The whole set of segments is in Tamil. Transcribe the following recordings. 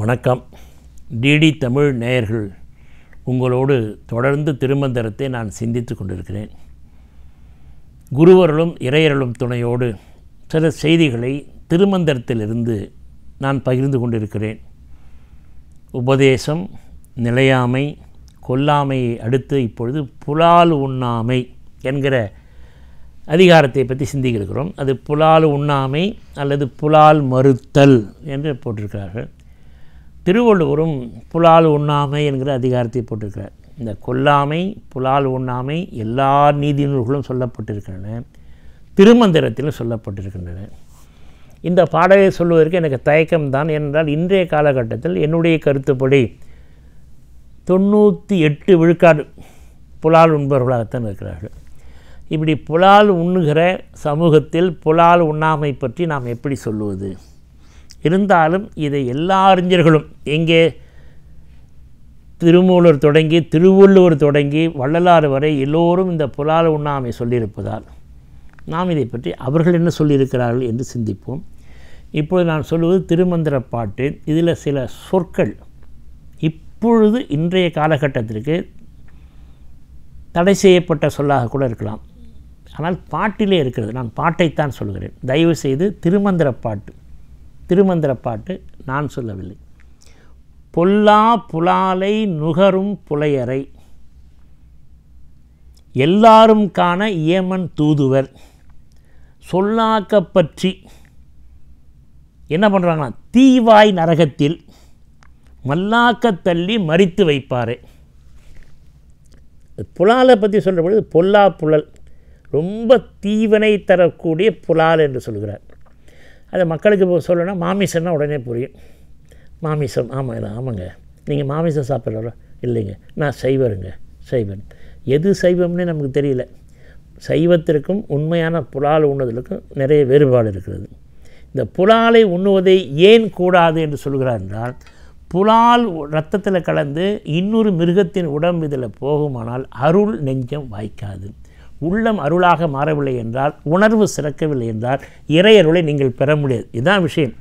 வணக்கம் டிடி தமிழ் நேயர்கள் உங்களோடு தொடர்ந்து திருமந்திரத்தை நான் சிந்தித்து கொண்டிருக்கிறேன் குருவருளும் இறையருளும் துணையோடு சில செய்திகளை திருமந்திரத்திலிருந்து நான் பகிர்ந்து கொண்டிருக்கிறேன் உபதேசம் நிலையாமை கொல்லாமையை அடுத்து இப்பொழுது புலால் உண்ணாமை என்கிற அதிகாரத்தை பற்றி சிந்திக்கிறோம் அது புலால் உண்ணாமை அல்லது புலால் மறுத்தல் என்று போட்டிருக்கிறார்கள் திருவள்ளுவரும் புலால் உண்ணாமை என்கிற அதிகாரத்தை போட்டிருக்கிறார் இந்த கொல்லாமை புலால் உண்ணாமை எல்லா நீதி நூல்களும் சொல்லப்பட்டிருக்கின்றன திருமந்திரத்திலும் சொல்லப்பட்டிருக்கின்றன இந்த பாடலை சொல்வதற்கு எனக்கு தயக்கம்தான் என்றால் இன்றைய காலகட்டத்தில் என்னுடைய கருத்துப்படி தொண்ணூற்றி எட்டு விழுக்காடு புலால் உண்பவர்களாகத்தான் இருக்கிறார்கள் இப்படி புலால் உண்ணுகிற சமூகத்தில் புலால் உண்ணாமை பற்றி நாம் எப்படி சொல்லுவது இருந்தாலும் இதை எல்லா அறிஞர்களும் எங்கே திருமூலர் தொடங்கி திருவள்ளுவர் தொடங்கி வள்ளலார் வரை எல்லோரும் இந்த புலால் உண்ணாமை சொல்லியிருப்பதால் நாம் இதை பற்றி அவர்கள் என்ன சொல்லியிருக்கிறார்கள் என்று சிந்திப்போம் இப்பொழுது நான் சொல்வது திருமந்திர பாட்டு இதில் சில சொற்கள் இப்பொழுது இன்றைய காலகட்டத்திற்கு தடை செய்யப்பட்ட சொல்லாக கூட இருக்கலாம் ஆனால் பாட்டிலே இருக்கிறது நான் பாட்டைத்தான் சொல்கிறேன் தயவு செய்து திருமந்திர பாட்டு திருமந்திர பாட்டு நான் சொல்லவில்லை பொல்லா புலாலை நுகரும் புலையரை எல்லாரும் காண ஏமன் தூதுவர் சொல்லாக்க பற்றி என்ன பண்ணுறாங்கன்னா தீவாய் நரகத்தில் மல்லாக்க தள்ளி மறித்து வைப்பாரே புலாலை பற்றி சொல்கிற பொழுது பொல்லா புலல் ரொம்ப தீவனை தரக்கூடிய புலால் என்று சொல்கிறார் அதை மக்களுக்கு இப்போ சொல்லணும்னா மாமிசம்னா உடனே புரியும் மாமிசம் ஆமாம் இல்லை ஆமாங்க நீங்கள் மாமிசம் சாப்பிட்றோம் இல்லைங்க நான் சைவருங்க சைவன் எது சைவம்னே நமக்கு தெரியல சைவத்திற்கும் உண்மையான புலால் உண்ணுதலுக்கும் நிறைய வேறுபாடு இருக்கிறது இந்த புலாலை உண்ணுவதை ஏன் கூடாது என்று சொல்கிறார் என்றால் புலால் ரத்தத்தில் கலந்து இன்னொரு மிருகத்தின் உடம்பு இதில் போகுமானால் அருள் நெஞ்சம் வாய்க்காது உள்ளம் அருளாக மாறவில்லை என்றால் உணர்வு சிறக்கவில்லை என்றால் இறையருளை நீங்கள் பெற முடியாது இதுதான் விஷயம்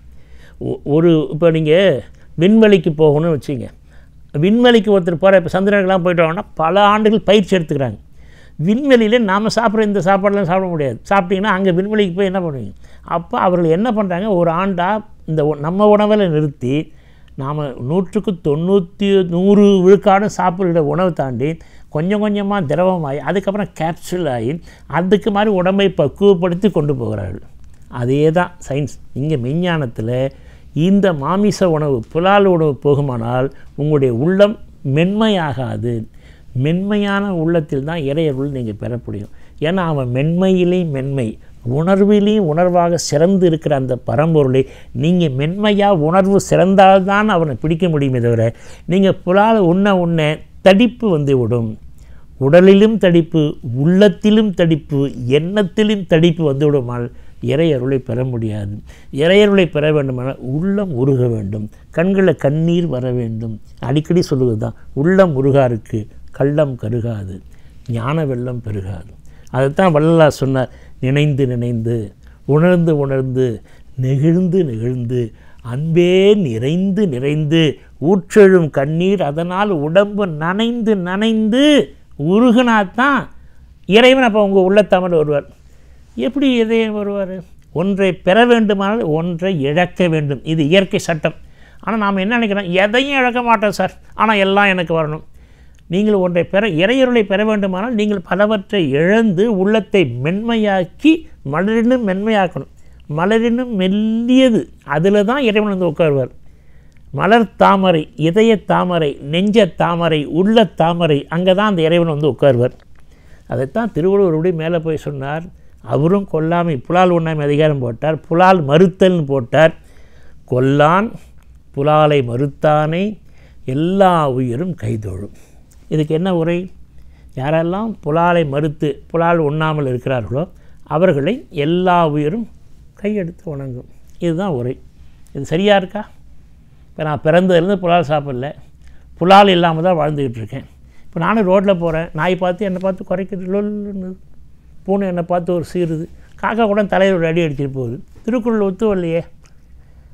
ஒரு இப்போ நீங்கள் விண்வெளிக்கு போகணும்னு வச்சுங்க விண்வெளிக்கு ஒருத்தர் போகிற இப்போ சந்திரனுக்கெல்லாம் போயிட்டு வாங்கன்னா பல ஆண்டுகள் பயிற்சி எடுத்துக்கிறாங்க விண்வெளியில் நாம் சாப்பிட்ற இந்த சாப்பாடெலாம் சாப்பிட முடியாது சாப்பிட்டீங்கன்னா அங்கே விண்வெளிக்கு போய் என்ன பண்ணுவீங்க அப்போ அவர்கள் என்ன பண்ணுறாங்க ஒரு ஆண்டாக இந்த நம்ம உணவில் நிறுத்தி நாம் நூற்றுக்கு தொண்ணூற்றி நூறு விழுக்காடும் சாப்பிட்ற உணவை தாண்டி கொஞ்சம் கொஞ்சமாக திரவமாகி அதுக்கப்புறம் கேப்சூல் ஆகி அதுக்கு மாதிரி உடம்பை பக்குவப்படுத்தி கொண்டு போகிறார்கள் அதே தான் சயின்ஸ் இங்கே மெஞ்ஞானத்தில் இந்த மாமிச உணவு புலால் உணவு போகுமானால் உங்களுடைய உள்ளம் மென்மையாகாது மென்மையான உள்ளத்தில் தான் இறையருள் நீங்கள் பெற முடியும் ஏன்னா அவன் மென்மையிலேயும் மென்மை உணர்விலையும் உணர்வாக சிறந்து இருக்கிற அந்த பரம்பொருளை நீங்கள் மென்மையாக உணர்வு சிறந்தால்தான் அவனை பிடிக்க முடியுமே தவிர நீங்கள் புலால் உண்ண உண்ண தடிப்பு வந்து விடும் உடலிலும் தடிப்பு உள்ளத்திலும் தடிப்பு எண்ணத்திலும் தடிப்பு வந்துவிடுமால் இறையருளை பெற முடியாது இறையருளை பெற வேண்டுமானால் உள்ளம் உருக வேண்டும் கண்களில் கண்ணீர் வர வேண்டும் அடிக்கடி சொல்லுவது தான் உள்ளம் உருகாருக்கு கள்ளம் கருகாது ஞான வெள்ளம் பெருகாது அதைத்தான் வள்ளலார் சொன்னார் நினைந்து நினைந்து உணர்ந்து உணர்ந்து நெகிழ்ந்து நெகிழ்ந்து அன்பே நிறைந்து நிறைந்து ஊற்றெழும் கண்ணீர் அதனால் உடம்பு நனைந்து நனைந்து உருகுனாத்தான் இறைவன் அப்போ உங்கள் உள்ளத்தமிழ் வருவார் எப்படி இதயம் வருவார் ஒன்றை பெற வேண்டுமானால் ஒன்றை இழக்க வேண்டும் இது இயற்கை சட்டம் ஆனால் நாம் என்ன நினைக்கிறோம் எதையும் இழக்க மாட்டோம் சார் ஆனால் எல்லாம் எனக்கு வரணும் நீங்கள் ஒன்றை பெற இறையருளை பெற வேண்டுமானால் நீங்கள் பலவற்றை இழந்து உள்ளத்தை மென்மையாக்கி மலரினும் மென்மையாக்கணும் மலரினும் மெல்லியது அதில் தான் இறைவன் வந்து உட்காருவார் மலர் தாமரை இதய தாமரை நெஞ்ச தாமரை உள்ள தாமரை அங்கே தான் அந்த இறைவன் வந்து உட்காருவார் அதைத்தான் திருவள்ளுவருடைய மேலே போய் சொன்னார் அவரும் கொல்லாமை புலால் உண்ணாமை அதிகாரம் போட்டார் புலால் மறுத்தல்னு போட்டார் கொல்லான் புலாலை மறுத்தானை எல்லா உயிரும் கைதொழும் இதுக்கு என்ன உரை யாரெல்லாம் புலாலை மறுத்து புலால் உண்ணாமல் இருக்கிறார்களோ அவர்களை எல்லா உயிரும் கையெடுத்து வணங்கும் இதுதான் உரை இது சரியாக இருக்கா இப்போ நான் பிறந்ததுலேருந்து புலால் சாப்பிடல புலால் இல்லாமல் தான் வாழ்ந்துக்கிட்டு இருக்கேன் இப்போ நானும் ரோட்டில் போகிறேன் நாய் பார்த்து என்னை பார்த்து குறைக்கிறது லொல்லுன்னு பூனை என்னை பார்த்து ஒரு சீருது காக்கா கூட தலையில் ஒரு அடி அடிச்சிட்டு போகுது திருக்குறள் ஒத்து வரலையே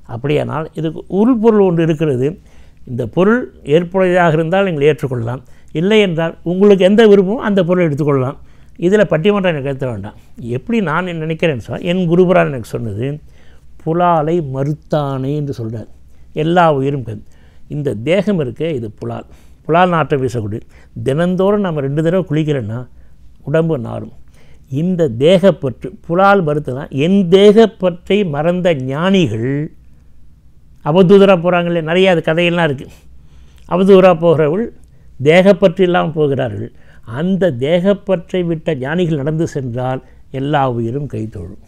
அப்படியானால் இதுக்கு உள்பொருள் ஒன்று இருக்கிறது இந்த பொருள் ஏற்புடையதாக இருந்தால் நீங்கள் ஏற்றுக்கொள்ளலாம் இல்லை என்றால் உங்களுக்கு எந்த விருப்பமோ அந்த பொருளை எடுத்துக்கொள்ளலாம் இதில் பட்டிமன்றம் எனக்கு எடுத்த வேண்டாம் எப்படி நான் நினைக்கிறேன்னு சொன்னால் என் குருபரால் எனக்கு சொன்னது புலாலை மறுத்தானே என்று சொல்கிறார் எல்லா உயிரும் கண் இந்த தேகம் இருக்கே இது புலால் புலால் நாற்றம் வீசக்கூடிய தினந்தோறும் நம்ம ரெண்டு தடவை குளிக்கிறோன்னா உடம்பு நாரும் இந்த தேகப்பற்று புலால் மறுத்துனா என் தேகப்பற்றை மறந்த ஞானிகள் அவதூதராக போகிறாங்களே நிறைய அது கதையெல்லாம் இருக்குது அவதூறாக போகிறவள் தேகப்பற்று இல்லாமல் போகிறார்கள் அந்த தேகப்பற்றை விட்ட ஞானிகள் நடந்து சென்றால் எல்லா உயிரும் கைத்தொழும்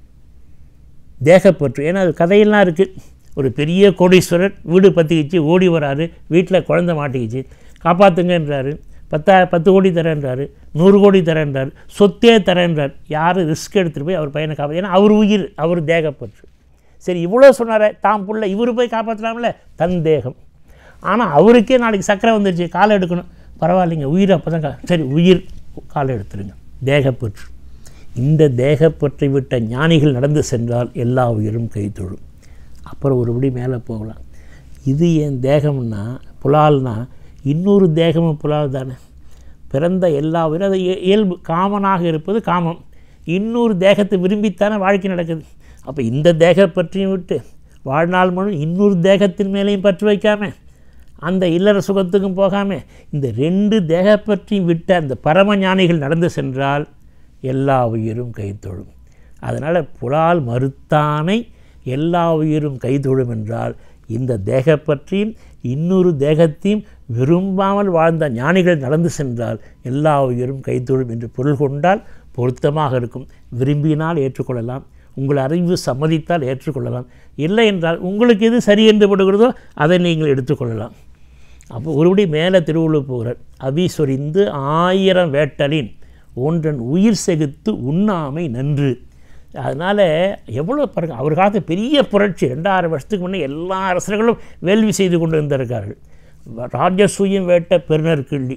தேகப்பற்று ஏன்னா அது கதையெல்லாம் இருக்குது ஒரு பெரிய கோடீஸ்வரர் வீடு பற்றிக்கிச்சு ஓடி வராரு வீட்டில் குழந்தை மாட்டிக்கிச்சு காப்பாற்றுங்கன்றாரு பத்தா பத்து கோடி தரேன்றாரு நூறு கோடி தரேன்றார் சொத்தே தரேன்றார் யார் ரிஸ்க் எடுத்துகிட்டு போய் அவர் பையனை காப்பாற்ற ஏன்னா அவர் உயிர் அவர் தேகப்பற்று சரி இவ்வளோ சொன்னாரே தாம் புள்ள இவர் போய் காப்பாற்றலாம்ல தன் தேகம் ஆனால் அவருக்கே நாளைக்கு சக்கரை வந்துருச்சு காலை எடுக்கணும் பரவாயில்லைங்க உயிர் அப்போ தான் கா- சரி உயிர் காலை எடுத்துருங்க தேகப்பற்று இந்த தேகப்பற்றை விட்ட ஞானிகள் நடந்து சென்றால் எல்லா உயிரும் கைத்தொழும் அப்புறம் ஒருபடி மேலே போகலாம் இது என் தேகம்னா புலால்னா இன்னொரு தேகமும் புலால் தானே பிறந்த எல்லா உயிரும் அது இய- இயல்பு காமனாக இருப்பது காமம் இன்னொரு தேகத்தை விரும்பித்தானே வாழ்க்கை நடக்குது அப்போ இந்த தேக பற்றியும் விட்டு வாழ்நாள் முழு இன்னொரு தேகத்தின் மேலேயும் பற்று வைக்காம அந்த இல்லற சுகத்துக்கும் போகாமல் இந்த ரெண்டு தேக பற்றியும் விட்ட அந்த பரம ஞானிகள் நடந்து சென்றால் எல்லா உயிரும் கைத்தொழும் அதனால் புலால் மறுத்தானை எல்லா உயிரும் கைதொழும் என்றால் இந்த தேகப்பற்றியும் இன்னொரு தேகத்தையும் விரும்பாமல் வாழ்ந்த ஞானிகள் நடந்து சென்றால் எல்லா உயிரும் கைதொழும் என்று பொருள் கொண்டால் பொருத்தமாக இருக்கும் விரும்பினால் ஏற்றுக்கொள்ளலாம் உங்கள் அறிவு சம்மதித்தால் ஏற்றுக்கொள்ளலாம் இல்லை என்றால் உங்களுக்கு எது சரி என்று படுகிறதோ அதை நீங்கள் எடுத்துக்கொள்ளலாம் அப்போ ஒருபடி மேலே திருவள்ளுவர் போகிறார் அவிசொரிந்து ஆயிரம் வேட்டலின் ஒன்றன் உயிர் செகுத்து உண்ணாமை நன்று அதனால் எவ்வளோ பாருங்க அவர் காலத்து பெரிய புரட்சி ரெண்டாயிரம் வருஷத்துக்கு முன்னே எல்லா அரசர்களும் வேள்வி செய்து கொண்டு இருந்திருக்கார்கள் ராஜசூயம் வேட்ட பெருநர் கிள்ளி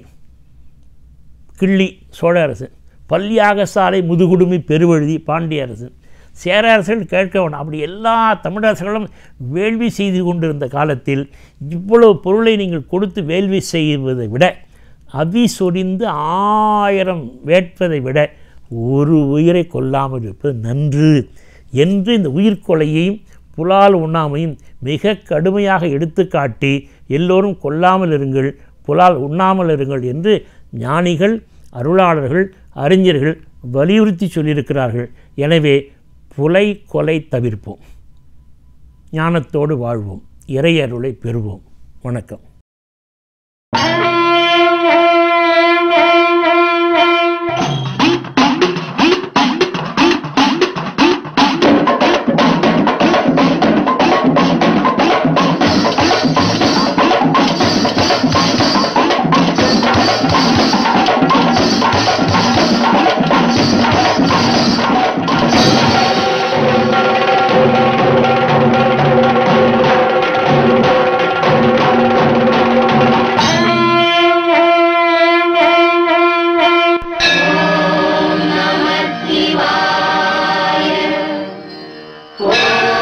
கிள்ளி சோழ அரசு பல்யாக சாலை முதுகுடுமி பெருவழுதி பாண்டிய அரசு சேர அரசர்கள் கேட்க வேண்டாம் அப்படி எல்லா தமிழரசர்களும் வேள்வி செய்து கொண்டிருந்த காலத்தில் இவ்வளவு பொருளை நீங்கள் கொடுத்து வேள்வி செய்வதை விட அவி சொரிந்து ஆயிரம் வேட்பதை விட ஒரு உயிரை கொல்லாமல் இருப்பது நன்று என்று இந்த உயிர்கொலையையும் புலால் உண்ணாமையும் மிக கடுமையாக எடுத்துக்காட்டி எல்லோரும் கொல்லாமல் இருங்கள் புலால் உண்ணாமல் இருங்கள் என்று ஞானிகள் அருளாளர்கள் அறிஞர்கள் வலியுறுத்தி சொல்லியிருக்கிறார்கள் எனவே புலை கொலை தவிர்ப்போம் ஞானத்தோடு வாழ்வோம் இறையருளை பெறுவோம் வணக்கம் ஓம்